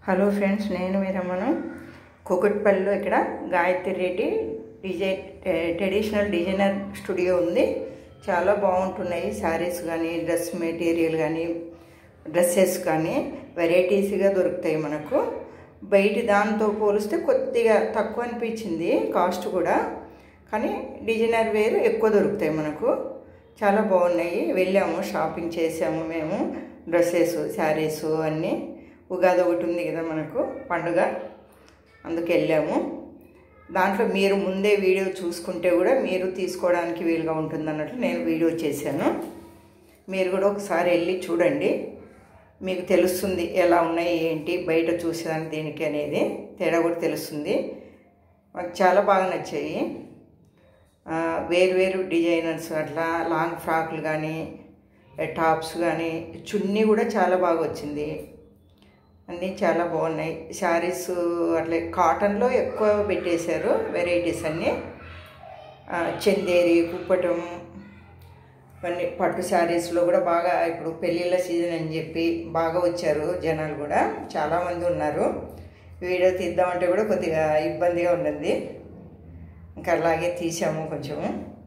hello friends నేను మీ రమను కుకట్పల్లిలో ఇక్కడ గాయత్రి రెడ్డి డిజై ట్రెడిషనల్ డిజైనర్ స్టూడియో ఉంది చాలా బాగుంటున్నాయి శారీస్ కానీ డ్రెస్ మెటీరియల్ కానీ డ్రెస్సెస్ కానీ వెరైటీస్గా దొరుకుతాయి మనకు బయట దాంతో పోలిస్తే కొద్దిగా తక్కువ అనిపించింది కాస్ట్ కూడా కానీ డిజైనర్ వేరు ఎక్కువ దొరుకుతాయి మనకు చాలా బాగున్నాయి వెళ్ళాము షాపింగ్ చేసాము మేము డ్రెస్సెస్ శారీస్ అన్నీ ఉగాది ఒకటి ఉంది కదా మనకు పండుగ అందుకు వెళ్ళాము దాంట్లో మీరు ముందే వీడియో చూసుకుంటే కూడా మీరు తీసుకోవడానికి వీలుగా ఉంటుంది అన్నట్లు నేను వీడియో చేశాను మీరు కూడా ఒకసారి వెళ్ళి చూడండి మీకు తెలుస్తుంది ఎలా ఉన్నాయి ఏంటి బయట చూసేదానికి దీనికి అనేది తేడా కూడా తెలుస్తుంది మాకు చాలా బాగా నచ్చాయి వేరు వేరు డిజైనర్స్ అట్లా లాంగ్ ఫ్రాక్లు కానీ టాప్స్ కానీ చున్నీ కూడా చాలా బాగా వచ్చింది అన్నీ చాలా బాగున్నాయి శారీస్ అట్లా కాటన్లో ఎక్కువ పెట్టేశారు వెరైటీస్ అన్నీ చందేరి కుప్పటం ఇవన్నీ పట్టు శారీస్లో కూడా బాగా ఇప్పుడు పెళ్ళిళ్ళ సీజన్ అని చెప్పి బాగా వచ్చారు జనాలు కూడా చాలామంది ఉన్నారు వీడియో తీద్దామంటే కూడా కొద్దిగా ఇబ్బందిగా ఉన్నది ఇంకా అలాగే తీసాము కొంచెము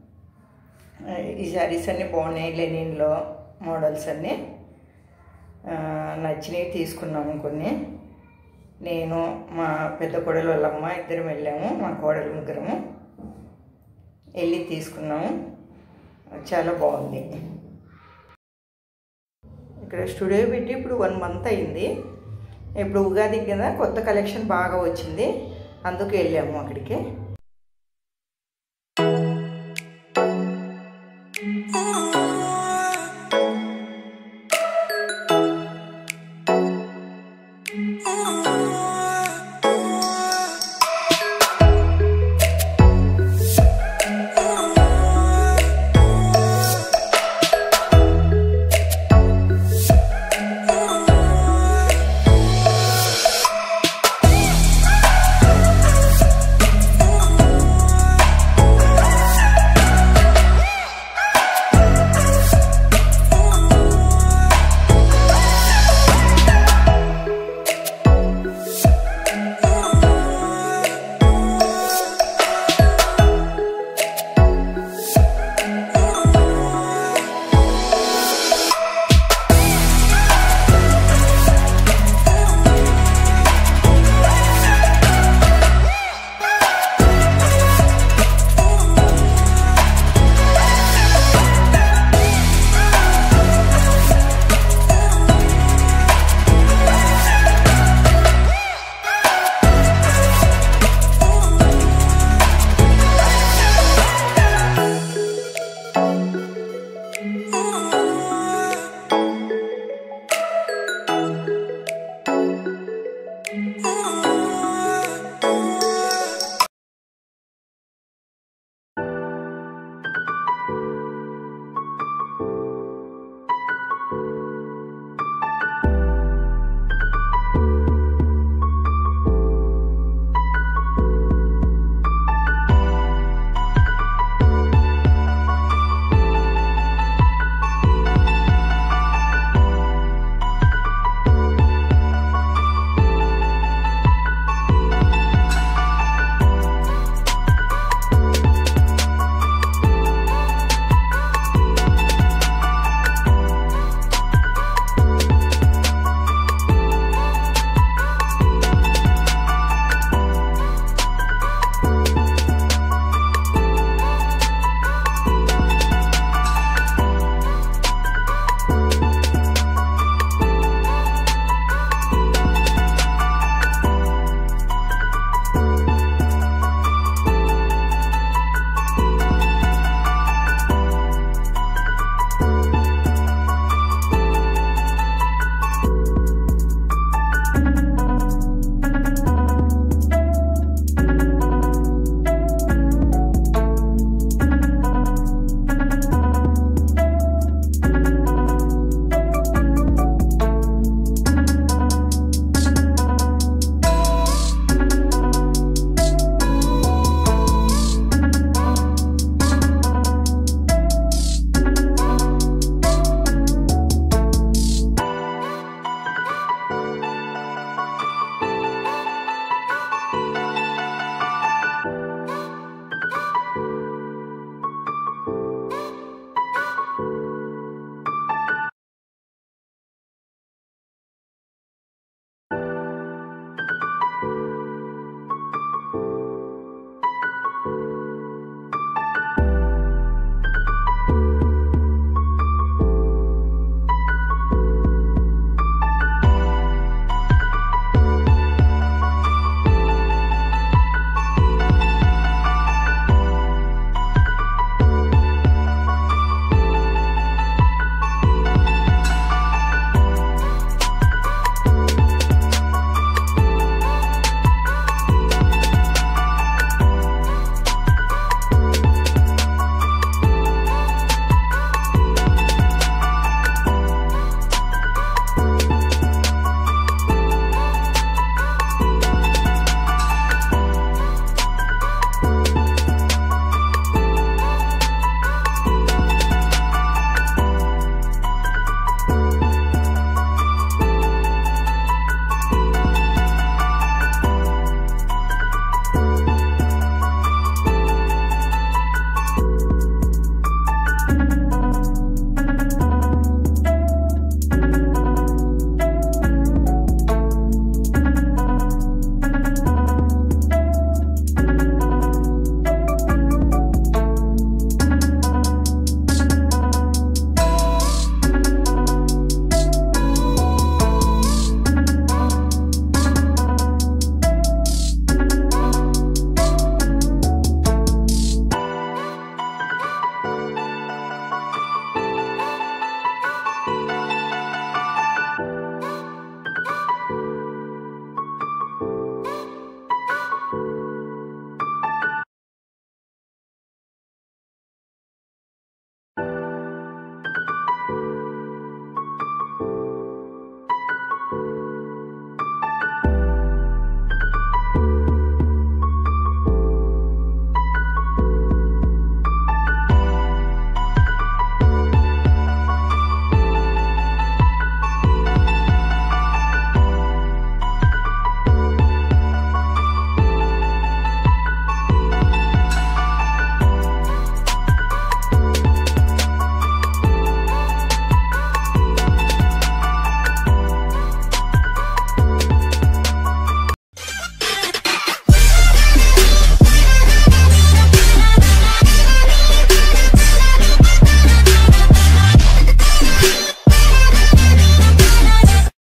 ఈ శారీస్ అన్నీ బాగున్నాయి లెనిన్లో మోడల్స్ అన్నీ నచ్చినవి తీసుకున్నాము కొన్ని నేను మా పెద్ద కోడలు వాళ్ళమ్మ ఇద్దరం వెళ్ళాము మా కోడలు ముగ్గురము వెళ్ళి తీసుకున్నాము చాలా బాగుంది ఇక్కడ స్టూడియో పెట్టి ఇప్పుడు వన్ మంత్ అయింది ఇప్పుడు ఉగాది కదా కొత్త కలెక్షన్ బాగా వచ్చింది అందుకు వెళ్ళాము అక్కడికి Oh